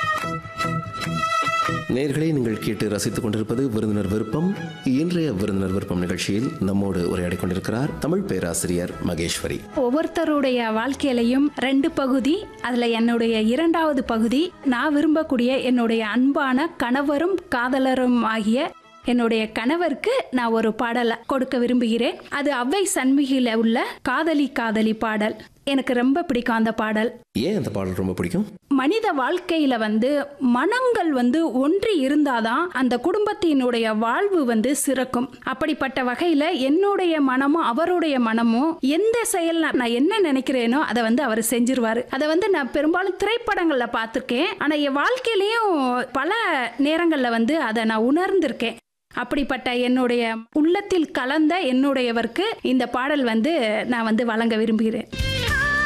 நேர்களை நீங்கள் கேட்டு ரசித்துக் கொண்டிருப்பது விருந்தினர் விருப்பம் இன்றைய விருந்தினர் விருப்பம் நிகழ்ச்சியில் நம்மோடு உரையாடிக் கொண்டிருக்கிறார் தமிழ் பேராசிரியர் மகேஸ்வரி ஒவ்வொருத்தருடைய வாழ்க்கையிலையும் ரெண்டு பகுதி அதுல என்னுடைய இரண்டாவது பகுதி நான் விரும்பக்கூடிய என்னுடைய அன்பான கணவரும் காதலரும் ஆகிய என்னுடைய கணவருக்கு நான் ஒரு பாடலை கொடுக்க விரும்புகிறேன் அது அவ்வை சண்முகில உள்ள காதலி காதலி பாடல் எனக்கு ரொம்ப பிடிக்கும் அந்த பாடல் ஏன் அந்த பாடல் ரொம்ப பிடிக்கும் மனித வாழ்க்கையில வந்து மனங்கள் வந்து ஒன்றி இருந்தாதான் அந்த குடும்பத்தினுடைய வாழ்வு வந்து சிறக்கும் அப்படிப்பட்ட வகையில என்னுடைய மனமும் அவருடைய மனமும் எந்த செயல் நான் என்ன நினைக்கிறேனோ அதை வந்து அவர் செஞ்சிருவாரு அதை வந்து நான் பெரும்பாலும் திரைப்படங்கள்ல பார்த்திருக்கேன் ஆனா என் வாழ்க்கையிலயும் பல நேரங்கள்ல வந்து அதை நான் உணர்ந்திருக்கேன் அப்படிப்பட்ட என்னுடைய உள்ளத்தில் கலந்த என்னுடையவருக்கு இந்த பாடல் வந்து நான் வந்து வழங்க விரும்புகிறேன்